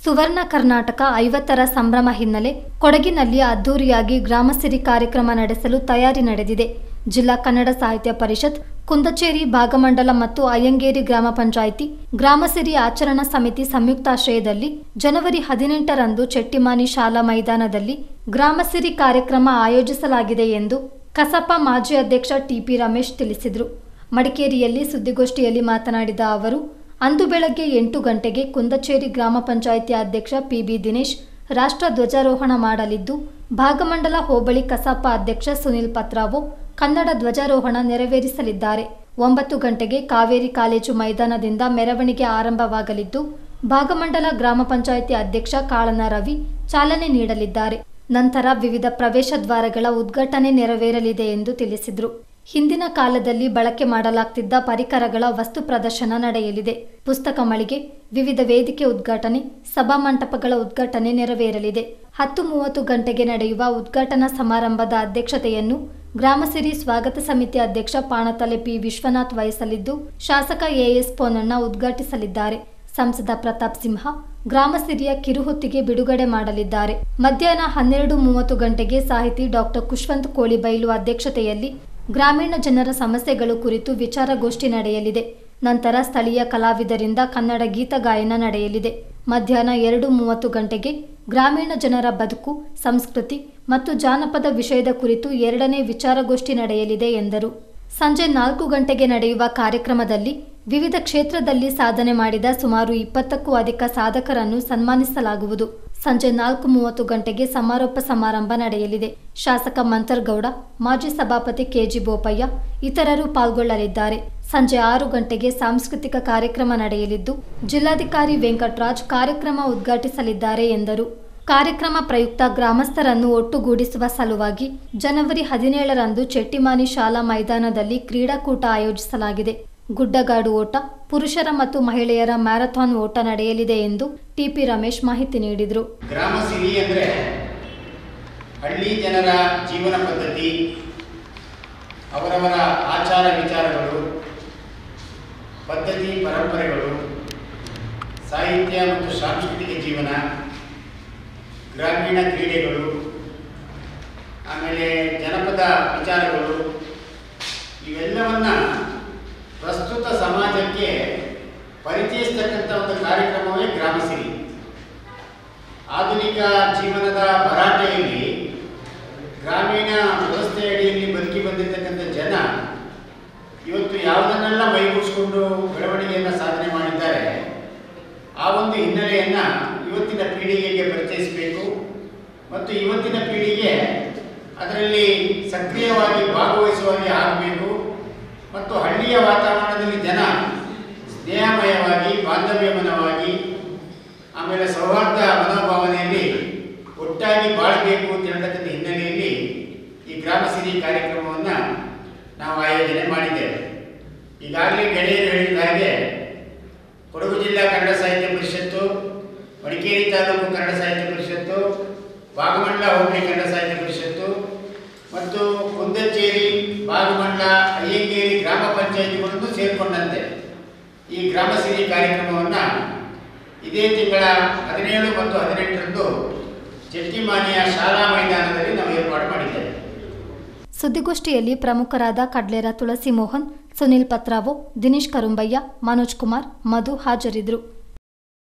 ಸುವರ್ಣ ಕರ್ನಾಟಕ ಐವತ್ತರ ಸಂಭ್ರಮ ಹಿನ್ನೆಲೆ ಕೊಡಗಿನಲ್ಲಿ ಅದ್ದೂರಿಯಾಗಿ ಗ್ರಾಮಸಿರಿ ಕಾರ್ಯಕ್ರಮ ನಡೆಸಲು ತಯಾರಿ ನಡೆದಿದೆ ಜಿಲ್ಲಾ ಕನ್ನಡ ಸಾಹಿತ್ಯ ಪರಿಷತ್ ಕುಂದಚೇರಿ ಭಾಗಮಂಡಲ ಮತ್ತು ಅಯ್ಯಂಗೇರಿ ಗ್ರಾಮ ಪಂಚಾಯಿತಿ ಗ್ರಾಮಸಿರಿ ಆಚರಣಾ ಸಮಿತಿ ಸಂಯುಕ್ತಾಶ್ರಯದಲ್ಲಿ ಜನವರಿ ಹದಿನೆಂಟರಂದು ಚೆಟ್ಟಿಮಾನಿ ಶಾಲಾ ಮೈದಾನದಲ್ಲಿ ಗ್ರಾಮಸಿರಿ ಕಾರ್ಯಕ್ರಮ ಆಯೋಜಿಸಲಾಗಿದೆ ಎಂದು ಕಸಪ ಮಾಜಿ ಅಧ್ಯಕ್ಷ ಟಿಪಿ ರಮೇಶ್ ತಿಳಿಸಿದರು ಮಡಿಕೇರಿಯಲ್ಲಿ ಸುದ್ದಿಗೋಷ್ಠಿಯಲ್ಲಿ ಮಾತನಾಡಿದ ಅವರು ಅಂದು ಬೆಳಗ್ಗೆ ಎಂಟು ಗಂಟೆಗೆ ಕುಂದಚೇರಿ ಗ್ರಾಮ ಪಂಚಾಯಿತಿ ಅಧ್ಯಕ್ಷ ಪಿಬಿ ದಿನೇಶ್ ರಾಷ್ಟ್ರ ಧ್ವಜಾರೋಹಣ ಮಾಡಲಿದ್ದು ಭಾಗಮಂಡಲ ಹೋಬಳಿ ಕಸಾಪ ಅಧ್ಯಕ್ಷ ಸುನಿಲ್ ಪತ್ರಾವೋ ಕನ್ನಡ ಧ್ವಜಾರೋಹಣ ನೆರವೇರಿಸಲಿದ್ದಾರೆ ಒಂಬತ್ತು ಗಂಟೆಗೆ ಕಾವೇರಿ ಕಾಲೇಜು ಮೈದಾನದಿಂದ ಮೆರವಣಿಗೆ ಆರಂಭವಾಗಲಿದ್ದು ಭಾಗಮಂಡಲ ಗ್ರಾಮ ಪಂಚಾಯಿತಿ ಅಧ್ಯಕ್ಷ ಕಾಳನ ರವಿ ಚಾಲನೆ ನೀಡಲಿದ್ದಾರೆ ನಂತರ ವಿವಿಧ ಪ್ರವೇಶ ದ್ವಾರಗಳ ಉದ್ಘಾಟನೆ ನೆರವೇರಲಿದೆ ಎಂದು ತಿಳಿಸಿದರು ಹಿಂದಿನ ಕಾಲದಲ್ಲಿ ಬಳಕೆ ಮಾಡಲಾಗ್ತಿದ್ದ ಪರಿಕರಗಳ ವಸ್ತು ಪ್ರದರ್ಶನ ನಡೆಯಲಿದೆ ಪುಸ್ತಕ ಮಳಿಗೆ ವಿವಿಧ ವೇದಿಕೆ ಉದ್ಘಾಟನೆ ಸಭಾಮಂಟಪಗಳ ಉದ್ಘಾಟನೆ ನೆರವೇರಲಿದೆ ಹತ್ತು ಮೂವತ್ತು ಗಂಟೆಗೆ ನಡೆಯುವ ಉದ್ಘಾಟನಾ ಸಮಾರಂಭದ ಅಧ್ಯಕ್ಷತೆಯನ್ನು ಗ್ರಾಮಸಿರಿ ಸ್ವಾಗತ ಸಮಿತಿ ಅಧ್ಯಕ್ಷ ಪಾಣತಲೆ ಪಿ ವಿಶ್ವನಾಥ್ ವಹಿಸಲಿದ್ದು ಶಾಸಕ ಎಎಸ್ ಪೊನ್ನಣ್ಣ ಉದ್ಘಾಟಿಸಲಿದ್ದಾರೆ ಸಂಸದ ಪ್ರತಾಪ್ ಸಿಂಹ ಗ್ರಾಮಸಿರಿಯ ಕಿರುಹೊತ್ತಿಗೆ ಬಿಡುಗಡೆ ಮಾಡಲಿದ್ದಾರೆ ಮಧ್ಯಾಹ್ನ ಹನ್ನೆರಡು ಮೂವತ್ತು ಗಂಟೆಗೆ ಸಾಹಿತಿ ಡಾಕ್ಟರ್ ಕುಶ್ವಂತ್ ಕೋಳಿಬೈಲು ಅಧ್ಯಕ್ಷತೆಯಲ್ಲಿ ಗ್ರಾಮೀಣ ಜನರ ಸಮಸ್ಯೆಗಳು ಕುರಿತು ವಿಚಾರಗೋಷ್ಠಿ ನಡೆಯಲಿದೆ ನಂತರ ಸ್ಥಳೀಯ ಕಲಾವಿದರಿಂದ ಕನ್ನಡ ಗೀತ ಗಾಯನ ನಡೆಯಲಿದೆ ಮಧ್ಯಾಹ್ನ ಎರಡು ಮೂವತ್ತು ಗಂಟೆಗೆ ಗ್ರಾಮೀಣ ಜನರ ಬದುಕು ಸಂಸ್ಕೃತಿ ಮತ್ತು ಜಾನಪದ ವಿಷಯದ ಕುರಿತು ಎರಡನೇ ವಿಚಾರಗೋಷ್ಠಿ ನಡೆಯಲಿದೆ ಎಂದರು ಸಂಜೆ ನಾಲ್ಕು ಗಂಟೆಗೆ ನಡೆಯುವ ಕಾರ್ಯಕ್ರಮದಲ್ಲಿ ವಿವಿಧ ಕ್ಷೇತ್ರದಲ್ಲಿ ಸಾಧನೆ ಮಾಡಿದ ಸುಮಾರು ಇಪ್ಪತ್ತಕ್ಕೂ ಅಧಿಕ ಸಾಧಕರನ್ನು ಸನ್ಮಾನಿಸಲಾಗುವುದು ಸಂಜೆ ನಾಲ್ಕು ಮೂವತ್ತು ಗಂಟೆಗೆ ಸಮಾರೋಪ ಸಮಾರಂಭ ನಡೆಯಲಿದೆ ಶಾಸಕ ಮಂತರ್ಗೌಡ ಮಾಜಿ ಸಭಾಪತಿ ಕೆಜಿ ಬೋಪಯ್ಯ ಇತರರು ಪಾಲ್ಗೊಳ್ಳಲಿದ್ದಾರೆ ಸಂಜೆ ಆರು ಗಂಟೆಗೆ ಸಾಂಸ್ಕೃತಿಕ ಕಾರ್ಯಕ್ರಮ ನಡೆಯಲಿದ್ದು ಜಿಲ್ಲಾಧಿಕಾರಿ ವೆಂಕಟರಾಜ್ ಕಾರ್ಯಕ್ರಮ ಉದ್ಘಾಟಿಸಲಿದ್ದಾರೆ ಎಂದರು ಕಾರ್ಯಕ್ರಮ ಪ್ರಯುಕ್ತ ಗ್ರಾಮಸ್ಥರನ್ನು ಒಟ್ಟುಗೂಡಿಸುವ ಸಲುವಾಗಿ ಜನವರಿ ಹದಿನೇಳರಂದು ಚೆಟ್ಟಿಮಾನಿ ಶಾಲಾ ಮೈದಾನದಲ್ಲಿ ಕ್ರೀಡಾಕೂಟ ಆಯೋಜಿಸಲಾಗಿದೆ ಗುಡ್ಡಗಾಡು ಓಟ ಪುರುಷರ ಮತ್ತು ಮಹಿಳೆಯರ ಮ್ಯಾರಥಾನ್ ಓಟ ನಡೆಯಲಿದೆ ಎಂದು ಟಿಪಿ ರಮೇಶ್ ಮಾಹಿತಿ ನೀಡಿದರು ಗ್ರಾಮ ಸಿರಿ ಅಂದರೆ ಹಳ್ಳಿ ಜನರ ಜೀವನ ಪದ್ಧತಿ ಅವರವರ ಆಚಾರ ವಿಚಾರಗಳು ಪದ್ಧತಿ ಪರಂಪರೆಗಳು ಸಾಹಿತ್ಯ ಮತ್ತು ಸಾಂಸ್ಕೃತಿಕ ಜೀವನ ಗ್ರಾಮೀಣ ಕ್ರೀಡೆಗಳು ಆಮೇಲೆ ಜನಪದ ವಿಚಾರಗಳು ಇವೆಲ್ಲವನ್ನ ಪ್ರಸ್ತುತ ಸಮಾಜಕ್ಕೆ ಪರಿಚಯಿಸ್ತಕ್ಕಂಥ ಒಂದು ಕಾರ್ಯಕ್ರಮವೇ ಗ್ರಾಮಸಿರಿ ಆಧುನಿಕ ಜೀವನದ ಭರಾಟೆಯಲ್ಲಿ ಗ್ರಾಮೀಣ ವ್ಯವಸ್ಥೆ ಅಡಿಯಲ್ಲಿ ಬದುಕಿ ಬಂದಿರತಕ್ಕಂಥ ಜನ ಇವತ್ತು ಯಾವುದನ್ನೆಲ್ಲ ಮೈಗೂಡಿಸ್ಕೊಂಡು ಬೆಳವಣಿಗೆಯನ್ನು ಸಾಧನೆ ಮಾಡಿದ್ದಾರೆ ಆ ಒಂದು ಹಿನ್ನೆಲೆಯನ್ನು ಇವತ್ತಿನ ಪೀಳಿಗೆಗೆ ಪರಿಚಯಿಸಬೇಕು ಮತ್ತು ಇವತ್ತಿನ ಪೀಳಿಗೆ ಅದರಲ್ಲಿ ಸಕ್ರಿಯವಾಗಿ ಭಾಗವಹಿಸುವಾಗಿ ಆಗಬೇಕು ಮತ್ತು ಹಳ್ಳಿಯ ವಾತಾವರಣದಲ್ಲಿ ಜನ ಸ್ನೇಹಮಯವಾಗಿ ಬಾಂಧವ್ಯಮನವಾಗಿ ಆಮೇಲೆ ಸೌಹಾರ್ದ ಮನೋಭಾವನೆಯಲ್ಲಿ ಒಟ್ಟಾಗಿ ಬಾಳಬೇಕು ಅಂತ ಹೇಳ್ತಕ್ಕಂಥ ಹಿನ್ನೆಲೆಯಲ್ಲಿ ಈ ಗ್ರಾಮ ಸಿರಿ ಕಾರ್ಯಕ್ರಮವನ್ನು ನಾವು ಆಯೋಜನೆ ಮಾಡಿದ್ದೇವೆ ಈಗಾಗಲೇ ಗೆಳೆಯರು ಹೇಳಿದ ಹಾಗೆ ಕೊಡಗು ಜಿಲ್ಲಾ ಕನ್ನಡ ಸಾಹಿತ್ಯ ಪರಿಷತ್ತು ಮಡಿಕೇರಿ ತಾಲೂಕು ಕನ್ನಡ ಸಾಹಿತ್ಯ ಪರಿಷತ್ತು ಭಾಗಮಂಡಲ ಹೋಬಳಿ ಕನ್ನಡ ಸಾಹಿತ್ಯ ಪರಿಷತ್ತು ಮತ್ತು ಕುಂದಚೇರಿ ಭಾಗಮಂಡಲ ಅಯ್ಯಂಗೇರಿ ಗ್ರಾಮ ಪಂಚಾಯಿತಿಗಳನ್ನು ಸೇರಿಕೊಂಡಂತೆ ಈ ಗ್ರಾಮ ಸಿರಿ ಕಾರ್ಯಕ್ರಮವನ್ನು ಇದೇ ತಿಂಗಳ ಹದಿನೇಳು ಮತ್ತು ಹದಿನೆಂಟರಂದು ಚೆಟ್ಟಿಮಾನಿಯ ಶಾಲಾ ಮೈದಾನದಲ್ಲಿ ನಾವು ಏರ್ಪಾಡು ಮಾಡಿದ್ದೇವೆ ಸುದ್ದಿಗೋಷ್ಠಿಯಲ್ಲಿ ಪ್ರಮುಖರಾದ ಕಡ್ಲೇರ ತುಳಸಿ ಮೋಹನ್ ಸುನಿಲ್ ಪತ್ರಾವೋ ದಿನೇಶ್ ಕರುಂಬಯ್ಯ ಮನೋಜ್ ಕುಮಾರ್ ಮಧು ಹಾಜರಿದ್ದರು